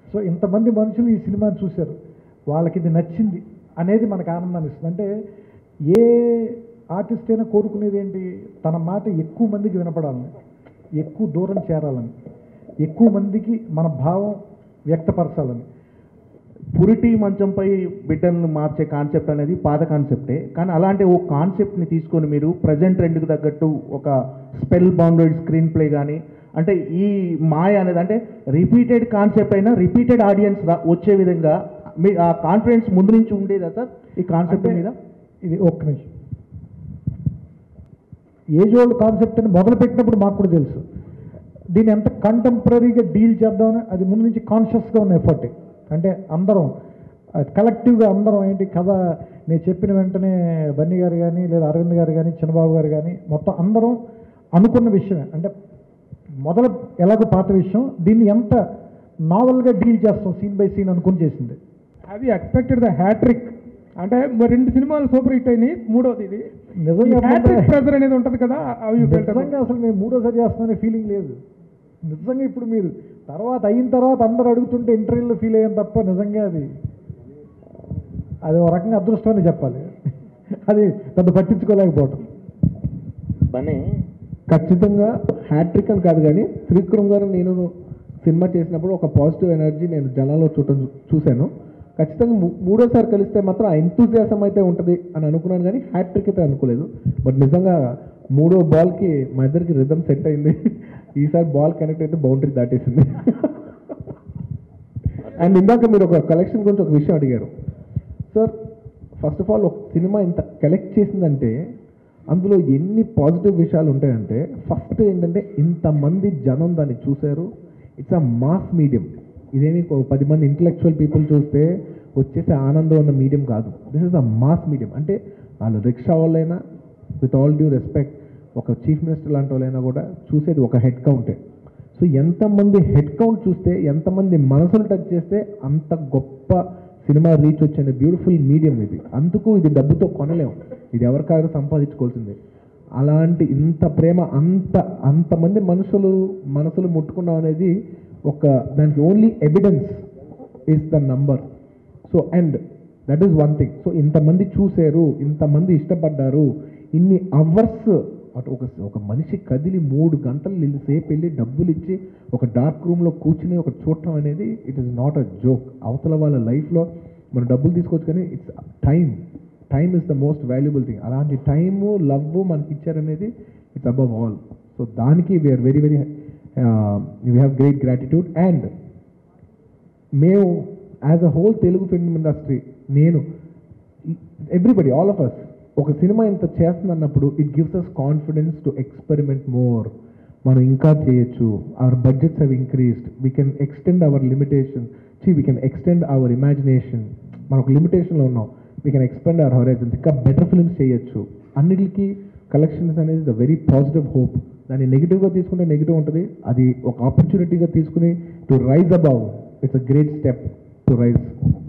so ఇంతమంది మనుషులు ఈ సినిమాని చూశారు వాళ్ళకి ఇది నచ్చింది అనేది మనకు ఆనందాన్ని ఇస్తుంది అంటే ఏ ఆర్టిస్ట్ అయినా కోరుకునేది ఏంటి తన మాట ఎక్కువ మందికి వినపడాలని ఎక్కువ దూరం చేరాలని ఎక్కువ మందికి మన భావం వ్యక్తపరచాలని పురిటి మంచంపై బిడ్డలను మార్చే కాన్సెప్ట్ అనేది పాత కాన్సెప్టే కానీ అలాంటి ఓ కాన్సెప్ట్ని తీసుకొని మీరు ప్రజెంట్ ట్రెండ్కి తగ్గట్టు ఒక స్పెల్ బౌండెడ్ స్క్రీన్ ప్లే కానీ అంటే ఈ మాయ అనేది అంటే రిపీటెడ్ కాన్సెప్ట్ అయినా రిపీటెడ్ ఆడియన్స్ వచ్చే విధంగా మీ ఆ కాన్ఫిడెన్స్ ముందు నుంచి ఉండేదా సార్ ఈ కాన్సెప్ట్ అంటే మీద ఇది ఒక్క నిమిషం ఏజ్ ఓల్డ్ కాన్సెప్ట్ అని మొదలు పెట్టినప్పుడు మాకు కూడా తెలుసు దీన్ని ఎంత కంటెంపరీగా డీల్ చేద్దామని అది ముందు నుంచి కాన్షియస్గా ఉన్న ఎఫర్ట్ అంటే అందరం కలెక్టివ్గా అందరం ఏంటి కథ నేను చెప్పిన వెంటనే బన్నీ గారు కానీ లేదా అరవింద్ గారు కానీ చిన్నబాబు గారు కానీ మొత్తం అందరం అనుకున్న విషయమే అంటే మొదలు ఎలాగో పాత విషయం దీన్ని ఎంత నావల్గా డీల్ చేస్తాం సీన్ బై సీన్ అనుకుని చేసింది have you expected the hattrick అంటే మరి రెండు సినిమాలు సూపర్ హిట్ అయినాయి మూడోది ఇది నిజంగా హ్యాట్రిక్ చెప్పాలంటే- ప్రెజర్ అనేది ఉంటుంది కదా అవి నిజంగా అసలు మేము మూడోసారి చేస్తున్నామనే ఫీలింగ్ లేదు నిజంగా ఇప్పుడు మీరు తర్వాత అయిన తర్వాత అందరూ అడుగుతుంటే ఇంటర్వ్యూలో ఫీల్ అయ్యాం తప్ప నిజంగా అది అది ఒక రకంగా అదృష్టం అని చెప్పాలి అది పెద్ద పట్టించుకోలేకపోవటం బనే ఖచ్చితంగా హ్యాట్రిక్ అని కాదు కానీ త్రివిక్రమ్ గారు నేను సినిమా చేసినప్పుడు ఒక పాజిటివ్ ఎనర్జీ నేను జనాల్లో చూడటం చూ- చూశాను ఖచ్చితంగా మూ- మూడోసారి కలిస్తే మాత్రం ఆ ఎంతూజియాసం అయితే ఉంటుంది అని అనుకున్నాను కానీ హ్యాట్రిక్ అయితే అనుకోలేదు బట్ నిజంగా మూడో బాల్కి మా ఇద్దరికి రిధమ్ సెట్ అయింది ఈసారి బాల్ కనెక్ట్ అయితే బౌండరీ దాటేసింది అండ్ ఇందాక మీరు ఒక కలెక్షన్ గురించి ఒక విషయం అడిగారు సార్ ఫస్ట్ ఆఫ్ ఆల్ ఒక సినిమా ఇంత కలెక్ట్ చేసిందంటే అందులో ఎన్ని పాజిటివ్ విషయాలు ఉంటాయంటే ఫస్ట్ ఏంటంటే ఇంతమంది జనం దాన్ని చూశారు ఇట్స్ అ మాస్ మీడియం ఇదేమి ఒక పది మంది ఇంటలెక్చువల్ పీపుల్ చూస్తే వచ్చేసే ఆనందం ఉన్న మీడియం కాదు this is a mass medium అంటే వాళ్ళు రిక్షా వాళ్ళైనా విత్ ఆల్ డ్యూ రెస్పెక్ట్ ఒక చీఫ్ మినిస్టర్ లాంటి వాళ్ళైనా కూడా చూసేది ఒక హెడ్ కౌంటే సో ఎంతమంది హెడ్ కౌంట్ చూస్తే ఎంతమంది మనసులు టచ్ చేస్తే అంత గొప్ప సినిమా రీచ్ వచ్చిన బ్యూటిఫుల్ మీడియం ఇది అందుకు ఇది డబ్బుతో కొనలేము ఇది ఎవరికారు సంపాదించుకోవాల్సిందే అలాంటి ఇంత ప్రేమ అంత అంతమంది మనుషులు మనసులు ముట్టుకున్నాం అనేది ఒక దానికి only evidence is the number so and that is one thing so ఇంతమంది చూశారు ఇంతమంది ఇష్టపడ్డారు ఇన్ని అవర్స్ అటు ఒక ఒక మనిషి కదిలి మూడు గంటలు వెళ్ళి సేపు వెళ్ళి డబ్బులు ఇచ్చి ఒక డార్క్ రూమ్లో కూర్చుని ఒక చూడటం అనేది it is not a joke అవతల వాళ్ళ లైఫ్లో మనం డబ్బులు తీసుకోవచ్చు కానీ it's time time is the most valuable thing అలాంటి టైము లవ్ మనకి ఇచ్చారనేది ఇట్స్ అబవ్ ఆల్ సో దానికి we're very very we have great gratitude and మేము as a whole Telugu film industry నేను ఎవ్రీబడి ఆల్ ఆఫ్ అస్ ఒక సినిమా ఇంత చేస్తున్నప్పుడు it gives us confidence to experiment more మనం ఇంకా చేయొచ్చు our budgets have increased we can extend our limitation చీ we can extend our imagination మనం ఒక లిమిటేషన్లో ఉన్నాం we can expand our horizons ఇంకా బెటర్ ఫిల్మ్స్ చేయొచ్చు అన్నిటికీ కలెక్షన్స్ అనేది ద వెరీ పాజిటివ్ హోప్ దాన్ని నెగిటివ్గా తీసుకుంటే నెగిటివ్ ఉంటుంది అది ఒక ఆపర్చునిటీగా తీసుకుని to rise above it's a great step to rise